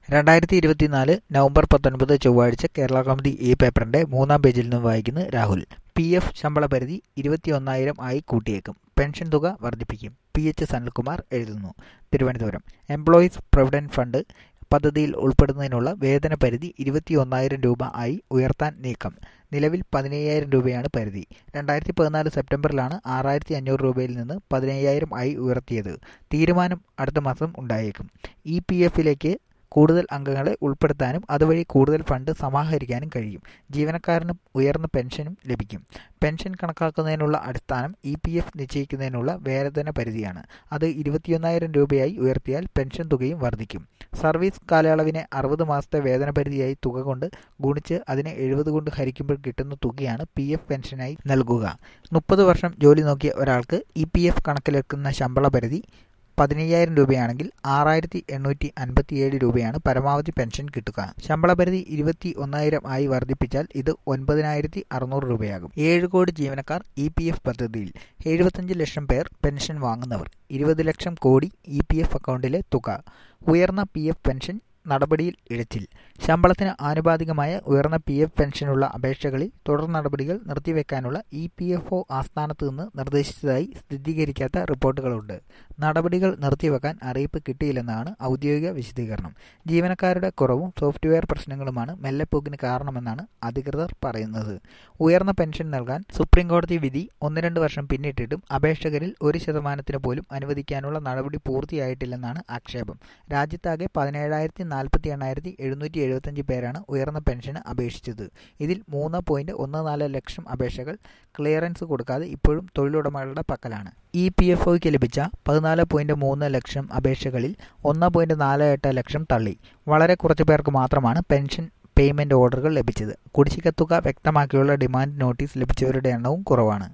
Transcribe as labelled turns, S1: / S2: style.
S1: രണ്ടായിരത്തി ഇരുപത്തിനാല് നവംബർ പത്തൊൻപത് ചൊവ്വാഴ്ച കേരള കൗമുദി ഈ പേപ്പറിന്റെ മൂന്നാം പേജിൽ നിന്ന് വായിക്കുന്നത് രാഹുൽ പി എഫ് ശമ്പള പരിധി ഇരുപത്തിയൊന്നായിരം ആയി കൂട്ടിയേക്കും പെൻഷൻ തുക വർദ്ധിപ്പിക്കും പി എച്ച് സനൽകുമാർ എഴുതുന്നു തിരുവനന്തപുരം എംപ്ലോയീസ് പ്രൊവിഡന്റ് ഫണ്ട് പദ്ധതിയിൽ ഉൾപ്പെടുന്നതിനുള്ള വേതന പരിധി ഇരുപത്തിയൊന്നായിരം രൂപ ആയി ഉയർത്താൻ നീക്കം നിലവിൽ പതിനയ്യായിരം രൂപയാണ് പരിധി രണ്ടായിരത്തി പതിനാല് സെപ്റ്റംബറിലാണ് ആറായിരത്തി അഞ്ഞൂറ് രൂപയിൽ നിന്ന് പതിനയ്യായിരം ആയി ഉയർത്തിയത് തീരുമാനം അടുത്ത മാസം ഉണ്ടായേക്കും ഇ പി എഫിലേക്ക് കൂടുതൽ അംഗങ്ങളെ ഉൾപ്പെടുത്താനും അതുവഴി കൂടുതൽ ഫണ്ട് സമാഹരിക്കാനും കഴിയും ജീവനക്കാരന് ഉയർന്ന പെൻഷനും ലഭിക്കും പെൻഷൻ കണക്കാക്കുന്നതിനുള്ള അടിസ്ഥാനം ഇ പി എഫ് നിശ്ചയിക്കുന്നതിനുള്ള വേതന പരിധിയാണ് അത് ഇരുപത്തിയൊന്നായിരം രൂപയായി ഉയർത്തിയാൽ പെൻഷൻ തുകയും വർദ്ധിക്കും സർവീസ് കാലയളവിനെ അറുപത് മാസത്തെ വേതന പരിധിയായി തുക കൊണ്ട് ഗുണിച്ച് അതിനെ എഴുപത് കൊണ്ട് ഹരിക്കുമ്പോൾ കിട്ടുന്ന തുകയാണ് പി എഫ് പെൻഷനായി നൽകുക മുപ്പത് വർഷം ജോലി നോക്കിയ ഒരാൾക്ക് ഇ പി എഫ് കണക്കിലെടുക്കുന്ന ശമ്പള പരിധി പതിനയ്യായിരം രൂപയാണെങ്കിൽ ആറായിരത്തി എണ്ണൂറ്റി അൻപത്തിയേഴ് രൂപയാണ് പരമാവധി പെൻഷൻ കിട്ടുക ശമ്പള പരിധി ഇരുപത്തി ഒന്നായിരം ആയി വർദ്ധിപ്പിച്ചാൽ ഇത് ഒൻപതിനായിരത്തി അറുന്നൂറ് രൂപയാകും ഏഴ് കോടി ജീവനക്കാർ ഇ പി എഫ് പദ്ധതിയിൽ എഴുപത്തഞ്ച് ലക്ഷം പേർ പെൻഷൻ വാങ്ങുന്നവർ ഇരുപത് ലക്ഷം കോടി ഇ പി എഫ് അക്കൗണ്ടിലെ തുക ഉയർന്ന പി എഫ് പെൻഷൻ നടപടിയിൽ ഇഴച്ചിൽ ശമ്പളത്തിന് ആനുപാതികമായ ഉയർന്ന പി എഫ് പെൻഷനുള്ള അപേക്ഷകളിൽ തുടർ നടപടികൾ നിർത്തിവെക്കാനുള്ള ഇ പി എഫ് ഒ ആസ്ഥാനത്ത് നിന്ന് നിർദ്ദേശിച്ചതായി സ്ഥിരീകരിക്കാത്ത റിപ്പോർട്ടുകളുണ്ട് നടപടികൾ നിർത്തിവെക്കാൻ അറിയിപ്പ് കിട്ടിയില്ലെന്നാണ് ഔദ്യോഗിക വിശദീകരണം ജീവനക്കാരുടെ കുറവും സോഫ്റ്റ്വെയർ പ്രശ്നങ്ങളുമാണ് മെല്ലെപ്പോക്കിന് കാരണമെന്നാണ് അധികൃതർ പറയുന്നത് ഉയർന്ന പെൻഷൻ നൽകാൻ സുപ്രീംകോടതി വിധി ഒന്ന് രണ്ട് വർഷം പിന്നിട്ടിട്ടും അപേക്ഷകരിൽ ഒരു ശതമാനത്തിന് പോലും അനുവദിക്കാനുള്ള നടപടി പൂർത്തിയായിട്ടില്ലെന്നാണ് ആക്ഷേപം രാജ്യത്താകെ പതിനേഴായിരത്തി നാൽപ്പത്തി എണ്ണായിരത്തി എഴുന്നൂറ്റി എഴുപത്തഞ്ച് പേരാണ് ഉയർന്ന പെൻഷന് അപേക്ഷിച്ചത് ഇതിൽ മൂന്ന് പോയിന്റ് ഒന്ന് നാല് ലക്ഷം അപേക്ഷകൾ ക്ലിയറൻസ് കൊടുക്കാതെ ഇപ്പോഴും തൊഴിലുടമകളുടെ പക്കലാണ് ഇ പി എഫ് ഒയ്ക്ക് ലഭിച്ച പതിനാല് പോയിന്റ് മൂന്ന് ലക്ഷം അപേക്ഷകളിൽ ഒന്ന് പോയിന്റ് നാല് എട്ട് ലക്ഷം തള്ളി വളരെ കുറച്ചു പേർക്ക് മാത്രമാണ് പെൻഷൻ പേയ്മെന്റ് ഓർഡറുകൾ ലഭിച്ചത് കുടിശ്ശിക തുക വ്യക്തമാക്കിയുള്ള ഡിമാൻഡ് നോട്ടീസ് ലഭിച്ചവരുടെ എണ്ണവും കുറവാണ്